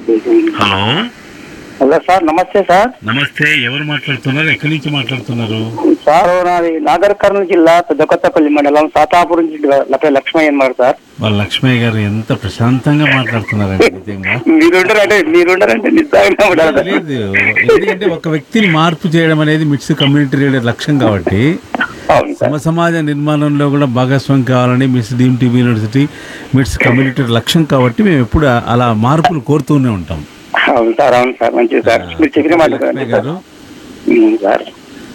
Hello hello sir నమస్తే sir నమస్తే ఎవరు మాట్లాడుతున్నారు ఎక్కడి నుంచి మాట్లాడుతున్నారు సార్ నాది నాగర్ కర్నూలు జిల్లా పెద్ద కొత్తపల్లి మండలం సాతాపురం జిల్లా లపే లక్ష్మయ్య అన్నారు సార్ వాళ్ళ లక్ష్మయ్య గారు ఎంత ప్రశాంతంగా మాట్లాడుతున్నారండి నిజంగా మీరుంటారంటే మీరుంటారంటే నిజంగా ఉండాలి సార్. లేదు ఎందుకంటే ఒక వ్యక్తిని మార్పు చేయడం అనేది మిట్స్ కమ్యూనిటీ రేడియో లక్ష్యం కాబట్టి అవును సార్ సమ సమాజ నిర్మాణంలో కూడా భాగస్వామి కావాలని మిస్ డీమ్ టీవీ యూనివర్సిటీ మిట్స్ కమ్యూనిటీ లక్ష్యం కాబట్టి మేము ఎప్పుడు అలా మార్పులు కోరుతూనే ఉంటాం అవును సార్ అవును సార్ మంచిది సార్ మీరు చెప్పిన మాట లక్ష్మయ్య సార్ గారు ఉమ్, సార్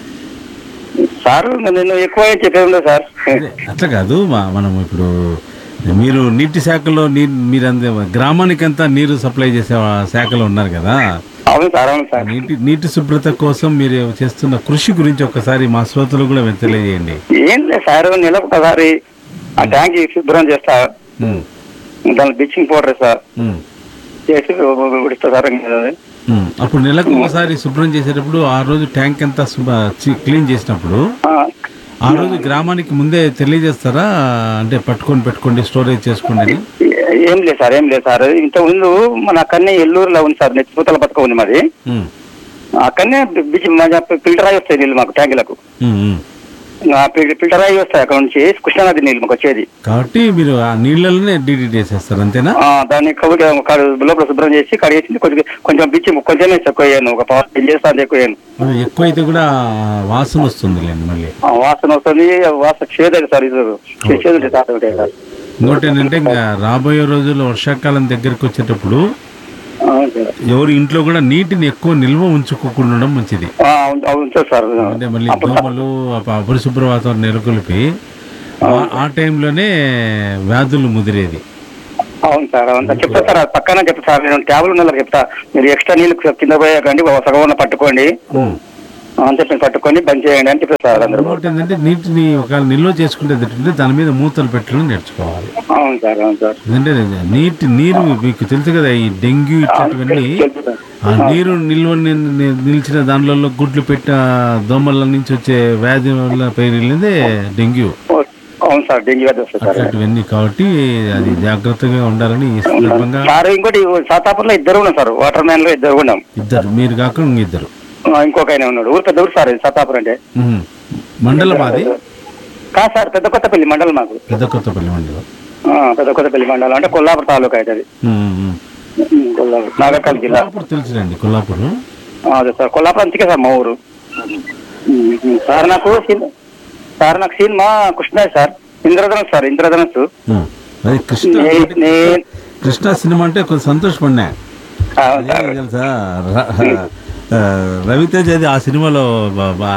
సార్ నేను ఎక్కువ చెప్పేది ఉండదు సార్ అదే, అట్లా కాదు మా- మనం ఇప్పుడు మీరు నీటి శాఖలో నీరు మీరు అందే గ్రామానికంతా నీరు సప్లై చేసే ఆ శాఖలో ఉన్నారు కదా అవును సార్ అవును సార్ నీటి నీటి శుభ్రత కోసం మీరు చేస్తున్న కృషి గురించి ఒకసారి మా శ్రోతలు కూడా మీరు తెలియజేయండి ఏం లేదు సార్ నెలకు ఒకసారి ఆ ట్యాంక్ శుభ్రం చేస్తా ఉమ్, దాని బ్లీచింగ్ పౌడర్ సార్ ఉమ్, చేసి విడిస్తా సార్ ఉమ్. అప్పుడు నెలకు ఒకసారి శుభ్రం చేసేటప్పుడు ఆ రోజు ట్యాంక్ అంతా శుభ్ర చి- క్లీన్ చేసినప్పుడు ఆ, ఆ రోజు గ్రామానికి ముందే తెలియజేస్తారా అంటే పట్టుకొని పెట్టుకోండి స్టోరేజ్ చేసుకోండి అని ఏ- ఏం లేదు సార్ ఏం లేదు సార్ ఇంత ముందు మన అక్కడనే ఎల్లూరులో ఉంది సార్ నెచ్చిపోతల పథకం ఉంది మాది ఉమ్, అక్కడనే బిచ్ ఫిల్టర్ అయి వస్తాయి నీళ్ళు మాకు ట్యాంకులకు ఉమ్, ఉమ్. ఆ ఫిల్- ఫిల్టర్ అయి వస్తాయి అక్కడ నుంచి కృష్ణానది నీళ్ళు మాకు వచ్చేది కాబట్టి మీరు ఆ నీళ్ళలోనే డీడీ చేసేస్తారు అంతేనా ఆ, దాన్ని కవ్వు క- లోపల శుభ్రం చేసి కడిగేసి కొంచెం కొంచెం బిచ్చి కొంచెం ఎక్కువ వేయను ఒక పావు చేస్తాను ఎక్కువ వేయను మరి ఎక్కువైతే కూడా వాసన వస్తుందిలేండి మళ్ళీ ఆ, వాసన వస్తుంది ఆ వాసన చేదు సార్ ఇది చేదు ఉంటుంది సార్ ఒకటే సార్ ఇంకోటి ఏంటంటే ఇంకా రాబోయే రోజుల్లో వర్షాకాలం దగ్గరికి వచ్చేటప్పుడు అవును సార్ ఎవరి ఇంట్లో కూడా నీటిని ఎక్కువ నిల్వ ఉంచుకోకుండా ఉండడం మంచిది ఆ, అవును అవును సార్ సార్ అంటే మళ్ళీ దోమలు అప- అపరిశుభ్ర వాతావరణం నెలకొల్పి ఆ- ఆ టైంలోనే వ్యాధులు ముదిరేది అవును సార్ అవును సార్ చెప్తా సార్ పక్కన చెప్తా సార్ నేను ట్యాబ్లు ఉన్న వాళ్ళకి చెప్తా మీరు ఎక్స్ట్రా నీళ్ళు కింద పోయాకండి సగం ఉన్న పట్టుకోండి అని చెప్పి పట్టుకొని బంద్ చేయండి అని చెప్పారు సార్ అందరూ ఇంకోటి ఏంటంటే నీటిని ఒకవేళ నిల్వ చేసుకుంటే ఏంటంటే దాని మీద మూతలు పెట్టడం నేర్చుకోవాలి అవును సార్ అవును సార్ ఎందుకంటే నీటి నీరు మీకు తెలుసు కదా ఈ డెంగ్యూ ఇట్లాంటివన్నీ తెలుసు సార్ ఆ నీరు నిల్వ ని- ని- నిలిచిన దానిలో గుడ్లు పెట్ట దోమల నుంచి వచ్చే వ్యాధి వల్ల పేరులేదే డెంగ్యూ ఓ, అవును సార్ డెంగ్యూ వ్యాధి వస్తుంది సార్ అట్లాంటివన్నీ కాబట్టి అది జాగ్రత్తగా ఉండాలని ఈ సందర్భంగా సార్ ఇంకోటి సాతాపూర్లో ఇద్దరు ఉన్నాం సార్ వాటర్ మ్యాన్ లో ఇద్దరు ఉన్నాం ఇద్దరు మీరు కాకుండా ఇంకిద్దరు ఆ, ఇంకొక ఆయన ఉన్నాడు ఊరు పెద్ద ఊరు సార్ ఇది సాతాపూర్ అంటే ఉహు. మండలం అది కాదు సార్ పెద్ద కొత్తపల్లి మండలం మాకు పెద్ద కొత్తపల్లి మండలం ఆ, పెద్ద కొత్తపల్లి మండలం అంటే కొల్లాపూర్ తాలూకా అయితే అది ఉమ్, ఉమ్. ఉమ్, కొల్లాపూర్ నాగర్కల్ జిల్లా కొల్లాపూర్ తెలుసులేండి కొల్లాపూర్ ఆ, అదే సార్ కొల్లాపూర్ అంతకే సార్ మా ఊరు ఉమ్, ఉమ్. సార్ నాకు సిన్- సార్ నాకు సినిమా కృష్ణ సార్ ఇంద్రధనస్ సార్ ఇంద్రధనస్సు ఉమ్. అది కృష్ణ నే- నే- కృష్ణ సినిమా అంటే కొంచెం సంతోషపడినా అవును సార్ అదే తెలుసా ర- ఆ, రవితేజ్ అది ఆ సినిమాలో బ- బ-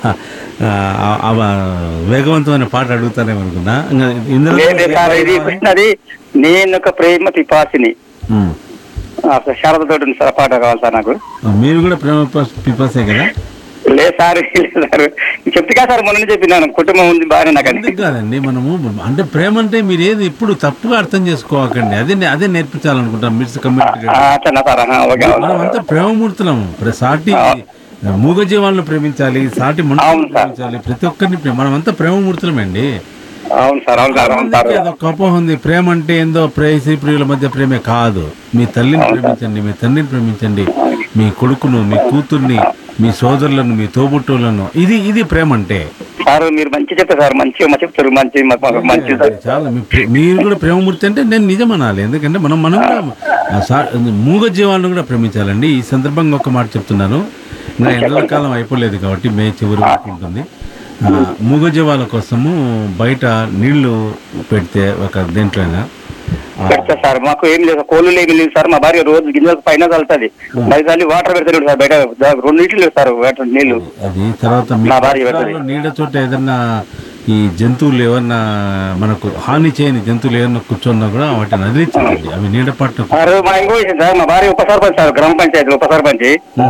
ఆ, ఆ వేగవంతమైన పాట అడుగుతానేమనుకున్నా ఇంకా ఇందులో లేదు సార్ ఇది కృష్ణది నేను ఒక ప్రేమ పిపాసిని ఉమ్. ఆ, శారద తోటి ఉంది సార్ ఆ పాట కావాలి సార్ నాకు మీరు కూడా ప్రేమ ప- పిపాసే కదా లేదు సార్ లేదు సార్ చెప్తే సార్ మొన్న చెప్పినాను కుటుంబం ఉంది బాగానే నాకు అని ఎందుకు కాదండి మనము అంటే ప్రేమ అంటే మీరు ఏది ఎప్పుడు తప్పుగా అర్థం చేసుకోవకండి అదే నే- అదే నేర్పించాలనుకుంటాం మిర్స్ కమ్యూనిటీ ఆ, అట్లనా సార్ ఆహా, ఓకే అవును మనం సార్. అంతా ప్రేమమూర్తులము ప్ర- సాటి మూగ జీవాలను ప్రేమించాలి సాటి అవును మనుషులను సార్. ప్రేమించాలి ప్రతి ఒక్కరిని ప్రేమ మనం అంతా ప్రేమమూర్తులమండి అవును సార్ అవును సార్ అవును సార్ అందుకే అదొక అపోహ ఉంది ప్రేమ అంటే ఏందో ప్రేయసి ప్రియుల మధ్య ప్రేమే కాదు మీ తల్లిని ప్రేమించండి మీ తండ్రిని ప్రేమించండి మీ కొడుకును మీ కూతుర్ని మీ సోదరులను మీ తోబుట్టువులను ఇది ఇది ప్రేమ అంటే సార్ మీరు మంచి చెప్పారు సార్ మంచిగా మంచి చెప్తారు మంచి మ- మ- మంచి సార్ చాలా మీ ప్రే- మీరు కూడా ప్రేమమూర్తి అంటే నేను నిజం అనాలి ఎందుకంటే మనం మనం కూడా ఆ సా- మూగ జీవాలను కూడా ప్రేమించాలండి ఈ సందర్భంగా ఒక మాట చెప్తున్నాను ఇంకా ఎండల కాలం అయిపోలేదు కాబట్టి మే చివరి వరకు ఉంటుంది ఆ, మూగ జీవాల కోసము బయట నీళ్లు పెడితే ఒక దేంట్లోనైనా ఆ, పెడతా సార్ మాకు ఏం లేదు కోళ్ళు ఏమి లేదు సార్ మా భార్య రోజు గిన్నెలకు పైన చల్లుతుంది బయట చల్లి వాటర్ పెడతాడు సార్ బయట దా- రెండు నీళ్ళు లేవు సార్ వాటర్ నీళ్లు అది తర్వాత మీ నా భార్య పరిసరాల్లో నీడ చోట ఏదన్నా ఈ జంతువులు ఏమన్నా మనకు హాని చేయని జంతువులు ఏమన్నా కూర్చున్నా కూడా వాటిని వదిలించండి అవి నీడ పట్టు సార్ మా ఇంకో విషయం సార్ మా భార్య ఉప సర్పంచ్ సార్ గ్రామ పంచాయతీ ఉప సర్పంచ్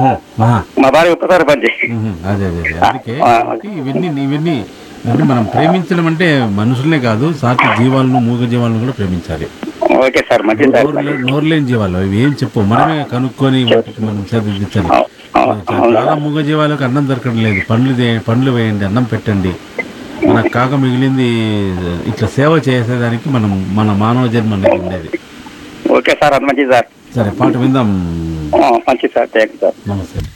మా భార్య ఉప సర్పంచ్ అదే అదే అదే అందుకే ఆ, కాబట్టి ఇవన్నీ ఇవన్నీ అంటే మనం ప్రేమించడం అంటే మనుషులనే కాదు సాటి జీవాలను మూగ జీవాలను కూడా ప్రేమించాలి ఓకే సార్ మంచిది సార్ నోరు లే- నోరు లేని జీవాలు ఇవి ఏం చెప్పు మనమే కనుక్కొని వాటికి మనం చదివించాలి చాలా మూగ జీవాలకు అన్నం దొరకడం లేదు పండ్లు దే- పండ్లు వేయండి అన్నం పెట్టండి మనకు కాక మిగిలింది ఇట్లా సేవ చేసేదానికి మనం మన మానవ జన్మ అనేది ఉండేది ఓకే సార్ అది మంచిది సార్ సరే పాట విందాం ఆ, మంచిది సార్ థ్యాంక్ యూ సార్ నమస్తే